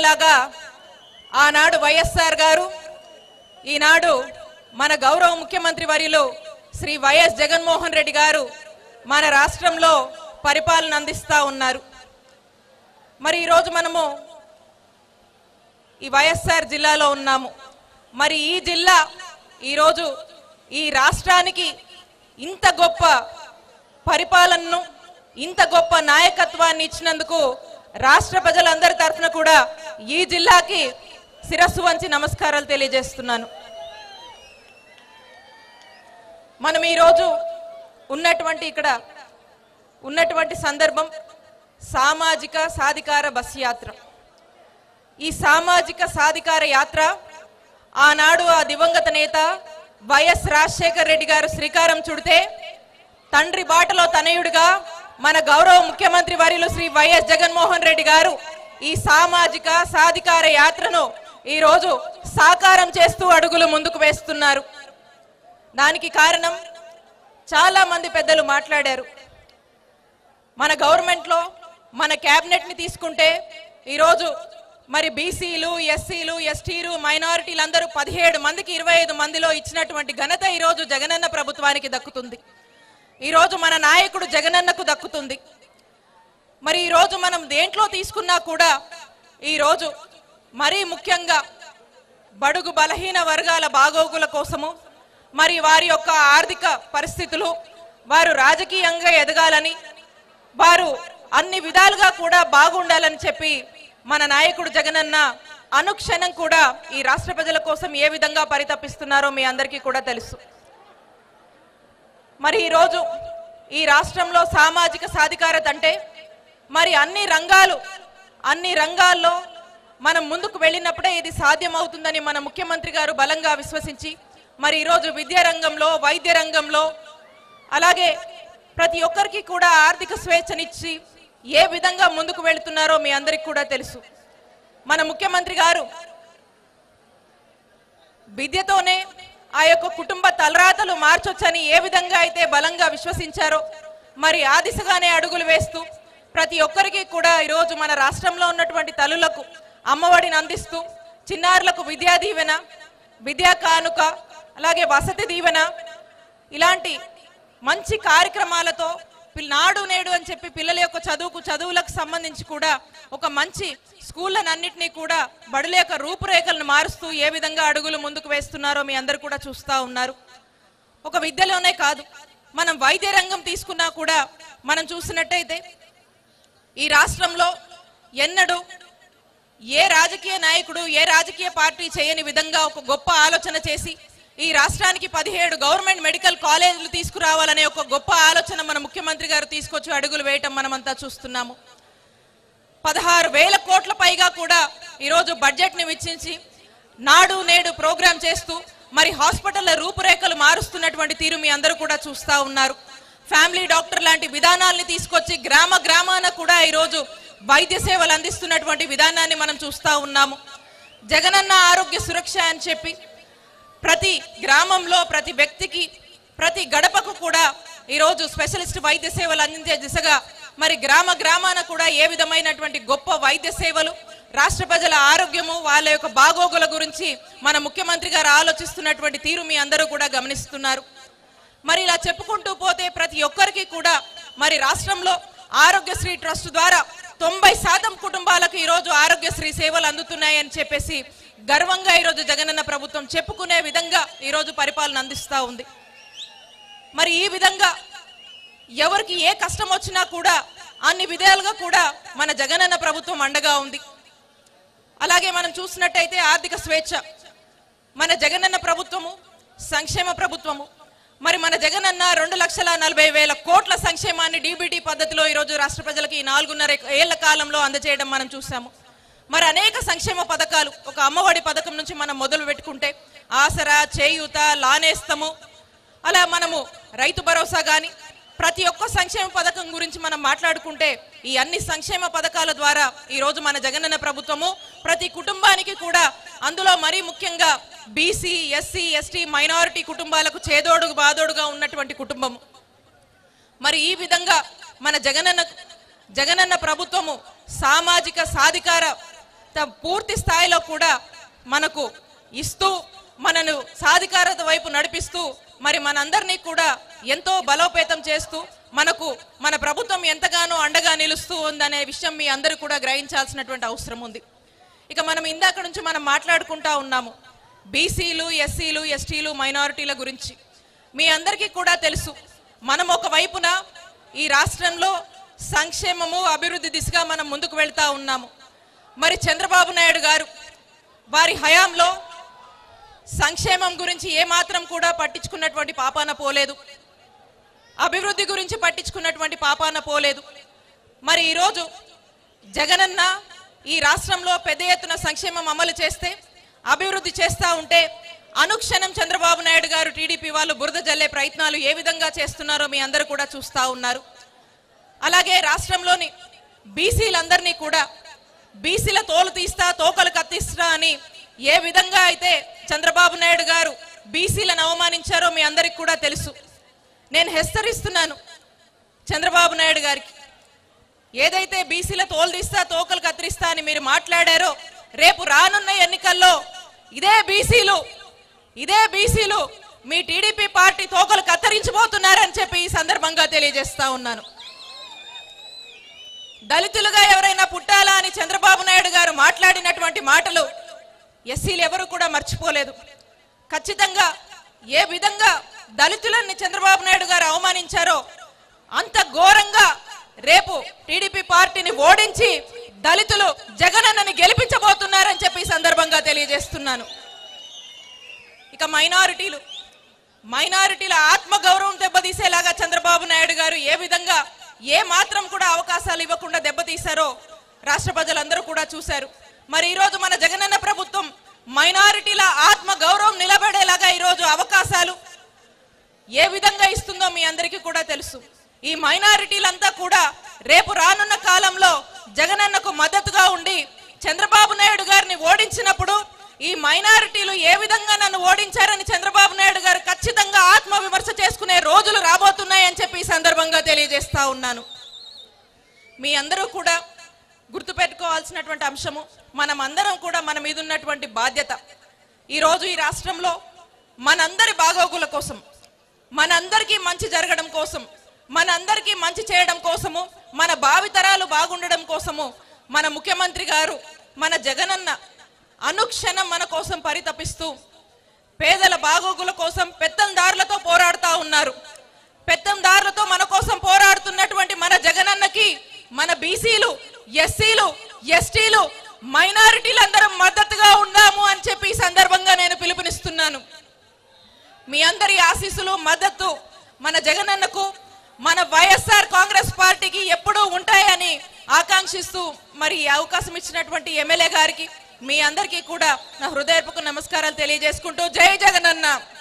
ఉండేలాగా ఆనాడు వైఎస్ఆర్ గారు ఈనాడు మన గౌరవ ముఖ్యమంత్రి వర్యులు శ్రీ వైఎస్ జగన్మోహన్ రెడ్డి గారు మన రాష్ట్రంలో పరిపాలన అందిస్తా ఉన్నారు మరి ఈరోజు మనము ఈ వైఎస్ఆర్ జిల్లాలో ఉన్నాము మరి ఈ జిల్లా ఈరోజు ఈ రాష్ట్రానికి ఇంత గొప్ప పరిపాలనను ఇంత గొప్ప నాయకత్వాన్ని ఇచ్చినందుకు రాష్ట్ర ప్రజలందరి తరఫున కూడా ఈ జిల్లాకి శిరస్సు వంచి నమస్కారాలు తెలియజేస్తున్నాను మనం ఈరోజు ఉన్నటువంటి ఇక్కడ ఉన్నటువంటి సందర్భం సామాజిక సాధికార బస్ యాత్ర ఈ సామాజిక సాధికార యాత్ర ఆనాడు ఆ దివంగత నేత వైఎస్ రాజశేఖర్ రెడ్డి గారు శ్రీకారం చుడితే తండ్రి బాటలో తనయుడిగా మన గౌరవ ముఖ్యమంత్రి వర్యులు శ్రీ వైఎస్ జగన్మోహన్ రెడ్డి గారు ఈ సామాజిక సాధికార యాత్రను ఈ రోజు సాకారం చేస్తూ అడుగులు ముందుకు వేస్తున్నారు దానికి కారణం చాలా మంది పెద్దలు మాట్లాడారు మన గవర్నమెంట్ లో మన క్యాబినెట్ ని తీసుకుంటే ఈరోజు మరి బీసీలు ఎస్సీలు ఎస్టీలు మైనారిటీలు అందరూ పదిహేడు మందికి ఇరవై ఐదు మందిలో ఇచ్చినటువంటి ఘనత ఈరోజు జగనన్న ప్రభుత్వానికి దక్కుతుంది ఈరోజు మన నాయకుడు జగనన్నకు దక్కుతుంది మరి ఈరోజు మనం దేంట్లో తీసుకున్నా కూడా ఈరోజు మరీ ముఖ్యంగా బడుగు బలహీన వర్గాల బాగోగుల కోసము మరి వారి యొక్క ఆర్థిక పరిస్థితులు వారు రాజకీయంగా ఎదగాలని వారు అన్ని విధాలుగా కూడా బాగుండాలని చెప్పి మన నాయకుడు జగనన్న అనుక్షణం కూడా ఈ రాష్ట్ర ప్రజల కోసం ఏ విధంగా పరితపిస్తున్నారో మీ అందరికీ కూడా తెలుసు మరి ఈరోజు ఈ రాష్ట్రంలో సామాజిక సాధికారత అంటే మరి అన్ని రంగాలు అన్ని రంగాల్లో మనం ముందుకు వెళ్ళినప్పుడే ఇది సాధ్యమవుతుందని మన ముఖ్యమంత్రి గారు బలంగా విశ్వసించి మరి ఈరోజు విద్యా రంగంలో వైద్య రంగంలో అలాగే ప్రతి ఒక్కరికి కూడా ఆర్థిక స్వేచ్ఛనిచ్చి ఏ విధంగా ముందుకు వెళుతున్నారో మీ అందరికి కూడా తెలుసు మన ముఖ్యమంత్రి గారు విద్యతోనే ఆ యొక్క కుటుంబ తలరాతలు మార్చొచ్చని ఏ విధంగా అయితే బలంగా విశ్వసించారో మరి ఆ దిశగానే అడుగులు వేస్తూ ప్రతి ఒక్కరికి కూడా ఈరోజు మన రాష్ట్రంలో ఉన్నటువంటి తల్లులకు అమ్మఒడిని అందిస్తూ చిన్నారులకు విద్యా దీవెన విద్యా కానుక అలాగే వసతి దీవెన ఇలాంటి మంచి కార్యక్రమాలతో పిల్- నాడు నేడు అని చెప్పి పిల్లల యొక్క చదువుకు చదువులకు సంబంధించి కూడా ఒక మంచి స్కూళ్ళనన్నింటినీ కూడా బడుల యొక్క రూపురేఖలను మారుస్తూ ఏ విధంగా అడుగులు ముందుకు వేస్తున్నారో మీ అందరు కూడా చూస్తా ఉన్నారు ఒక విద్యలోనే కాదు మనం వైద్య రంగం తీసుకున్నా కూడా మనం చూసినట్టయితే ఈ రాష్ట్రంలో ఎన్నడూ ఏ రాజకీయ నాయకుడు ఏ రాజకీయ పార్టీ చేయని విధంగా ఒక గొప్ప ఆలోచన చేసి ఈ రాష్ట్రానికి పదిహేడు గవర్నమెంట్ మెడికల్ కాలేజీలు తీసుకురావాలనే ఒక గొప్ప ఆలోచన మన ముఖ్యమంత్రి గారు తీసుకొచ్చి అడుగులు వేయటం మనమంతా చూస్తున్నాము పదహారు వేల కోట్ల పైగా కూడా ఈరోజు బడ్జెట్ ని వెచ్చించి నాడు నేడు ప్రోగ్రాం చేస్తూ మరి హాస్పిటల్ల రూపురేఖలు మారుస్తున్నటువంటి తీరు మీ అందరూ కూడా చూస్తా ఉన్నారు ఫ్యామిలీ డాక్టర్ లాంటి విధానాల్ని తీసుకొచ్చి గ్రామ గ్రామాన కూడా ఈరోజు వైద్య సేవలు అందిస్తున్నటువంటి విధానాన్ని మనం చూస్తా ఉన్నాము జగనన్న ఆరోగ్య సురక్ష అని చెప్పి ప్రతి గ్రామంలో ప్రతి వ్యక్తికి ప్రతి గడపకు కూడా ఈరోజు స్పెషలిస్ట్ వైద్య సేవలు అందించే దిశగా మరి గ్రామ గ్రామాన కూడా ఏ విధమైనటువంటి గొప్ప వైద్య సేవలు రాష్ట్ర ప్రజల ఆరోగ్యము వాళ్ళ యొక్క బాగోగుల గురించి మన ముఖ్యమంత్రి గారు ఆలోచిస్తున్నటువంటి తీరు మీ అందరూ కూడా గమనిస్తున్నారు మరి ఇలా చెప్పుకుంటూ పోతే ప్రతి ఒక్కరికి కూడా మరి రాష్ట్రంలో ఆరోగ్యశ్రీ ట్రస్ట్ ద్వారా తొంభై శాతం కుటుంబాలకు ఈరోజు ఆరోగ్యశ్రీ సేవలు అందుతున్నాయని చెప్పేసి గర్వంగా ఈరోజు జగనన్న ప్రభుత్వం చెప్పుకునే విధంగా ఈరోజు పరిపాలన అందిస్తూ ఉంది మరి ఈ విధంగా ఎవరికి ఏ కష్టం వచ్చినా కూడా అన్ని విధాలుగా కూడా మన జగనన్న ప్రభుత్వం అండగా ఉంది అలాగే మనం చూసినట్టయితే ఆర్థిక స్వేచ్ఛ మన జగనన్న ప్రభుత్వము సంక్షేమ ప్రభుత్వము మరి మన జగనన్న రెండు లక్షల నలభై వేల కోట్ల సంక్షేమాన్ని డీబీటీ పద్ధతిలో ఈరోజు రాష్ట్ర ప్రజలకి ఈ నాలుగున్నర ఏళ్ల కాలంలో అందజేయడం మనం చూసాము మరి అనేక సంక్షేమ పథకాలు ఒక అమ్మఒడి పథకం నుంచి మనం మొదలు పెట్టుకుంటే ఆసరా చేయూత లానేస్తము అలా మనము రైతు భరోసా గాని ప్రతి ఒక్క సంక్షేమ పథకం గురించి మనం మాట్లాడుకుంటే ఈ అన్ని సంక్షేమ పథకాల ద్వారా ఈ రోజు మన జగనన్న ప్రభుత్వము ప్రతి కుటుంబానికి కూడా అందులో మరీ ముఖ్యంగా బీసీ ఎస్సీ ఎస్టీ మైనారిటీ కుటుంబాలకు చేదోడు బాదోడుగా ఉన్నటువంటి కుటుంబము మరి ఈ విధంగా మన జగనన్న జగనన్న ప్రభుత్వము సామాజిక సాధికార త- పూర్తి స్థాయిలో కూడా మనకు ఇస్తూ మనను సాధికారత వైపు నడిపిస్తూ మరి మనందరినీ కూడా ఎంతో బలోపేతం చేస్తూ మనకు మన ప్రభుత్వం ఎంతగానో అండగా నిలుస్తూ ఉందనే విషయం మీ అందరూ కూడా గ్రహించాల్సినటువంటి అవసరం ఉంది ఇక మనం ఇందాక నుంచి మనం మాట్లాడుకుంటా ఉన్నాము బీసీలు ఎస్సీలు ఎస్టీలు మైనారిటీల గురించి మీ అందరికీ కూడా తెలుసు మనం ఒక వైపున ఈ రాష్ట్రంలో సంక్షేమము అభివృద్ధి దిశగా మనం ముందుకు వెళ్తా ఉన్నాము మరి చంద్రబాబు నాయుడు గారు వారి హయాంలో సంక్షేమం గురించి ఏమాత్రం కూడా పట్టించుకున్నటువంటి పాపాన పోలేదు అభివృద్ధి గురించి పట్టించుకున్నటువంటి పాపాన పోలేదు మరి ఈరోజు జగనన్న ఈ రాష్ట్రంలో పెద్ద ఎత్తున సంక్షేమం అమలు చేస్తే అభివృద్ధి చేస్తూ ఉంటే అనుక్షణం చంద్రబాబు నాయుడు గారు టీడీపీ వాళ్ళు బురద జల్లే ప్రయత్నాలు ఏ విధంగా చేస్తున్నారో మీ అందరూ కూడా చూస్తూ ఉన్నారు అలాగే రాష్ట్రంలోని బీసీలందరినీ కూడా బీసీల తోలు తీస్తా తోకలు కత్తిస్తా అని ఏ విధంగా అయితే చంద్రబాబు నాయుడు గారు బీసీలను అవమానించారో మీ అందరికి కూడా తెలుసు నేను హెచ్చరిస్తున్నాను చంద్రబాబు నాయుడు గారికి ఏదైతే బీసీల తోలు తీస్తా తోకలు కత్తిరిస్తా అని మీరు మాట్లాడారో రేపు రానున్న ఎన్నికల్లో ఇదే బీసీలు ఇదే బీసీలు మీ టీడీపీ పార్టీ తోకలు కత్తిరించబోతున్నారని చెప్పి ఈ సందర్భంగా తెలియజేస్తా ఉన్నాను దళితులుగా ఎవరైనా పుట్టాలా అని చంద్రబాబు నాయుడు గారు మాట్లాడినటువంటి మాటలు ఎస్సీలు ఎవరు కూడా మర్చిపోలేదు ఖచ్చితంగా ఏ విధంగా దళితులని చంద్రబాబు నాయుడు గారు అవమానించారో అంత ఘోరంగా రేపు టీడీపీ పార్టీని ఓడించి దళితులు జగనన్నని గెలిపించబోతున్నారని చెప్పి ఈ సందర్భంగా తెలియజేస్తున్నాను ఇక మైనారిటీలు మైనారిటీల ఆత్మ గౌరవం దెబ్బతీసేలాగా చంద్రబాబు నాయుడు గారు ఏ విధంగా ఏ మాత్రం కూడా అవకాశాలు ఇవ్వకుండా దెబ్బతీశారో రాష్ట్ర ప్రజలందరూ కూడా చూశారు మరి ఈరోజు మన జగనన్న ప్రభుత్వం మైనారిటీల ఆత్మ గౌరవం నిలబడేలాగా ఈరోజు అవకాశాలు ఏ విధంగా ఇస్తుందో మీ అందరికీ కూడా తెలుసు ఈ మైనారిటీలంతా కూడా రేపు రానున్న కాలంలో జగనన్నకు మద్దతుగా ఉండి చంద్రబాబు నాయుడు గారిని ఓడించినప్పుడు ఈ మైనారిటీలు ఏ విధంగా నన్ను ఓడించారని చంద్రబాబు నాయుడు గారు ఖచ్చితంగా ఆత్మ విమర్శ చేసుకునే రోజులు రాబోతున్నాయని చెప్పి ఈ సందర్భంగా తెలియజేస్తా ఉన్నాను మీ అందరూ కూడా గుర్తుపెట్టుకోవాల్సినటువంటి అంశము మనం అందరం కూడా మన మీద ఉన్నటువంటి బాధ్యత ఈరోజు ఈ రాష్ట్రంలో మనందరి బాగోగుల కోసం మనందరికీ మంచి జరగడం కోసం మనందరికీ మంచి చేయడం కోసము మన భావితరాలు బాగుండడం కోసము మన ముఖ్యమంత్రి గారు మన జగనన్న అనుక్షణం మన కోసం పరితపిస్తూ పేదల బాగోగుల కోసం పెత్తందారులతో పోరాడుతా ఉన్నారు పెత్తందారులతో మన కోసం పోరాడుతున్నటువంటి మన జగనన్నకి మన బీసీలు ఎస్సీలు ఎస్టీలు మైనారిటీలందరం మద్దతుగా ఉందాము అని చెప్పి ఈ సందర్భంగా నేను పిలుపునిస్తున్నాను మీ అందరి ఆశీస్సులు మద్దతు మన జగనన్నకు మన వైఎస్ఆర్ కాంగ్రెస్ పార్టీకి ఎప్పుడూ ఉంటాయని ఆకాంక్షిస్తూ మరి ఈ అవకాశం ఇచ్చినటువంటి ఎమ్మెల్యే గారికి మీ అందరికీ కూడా నా హృదయపూర్వక నమస్కారాలు తెలియజేసుకుంటూ జై జగనన్న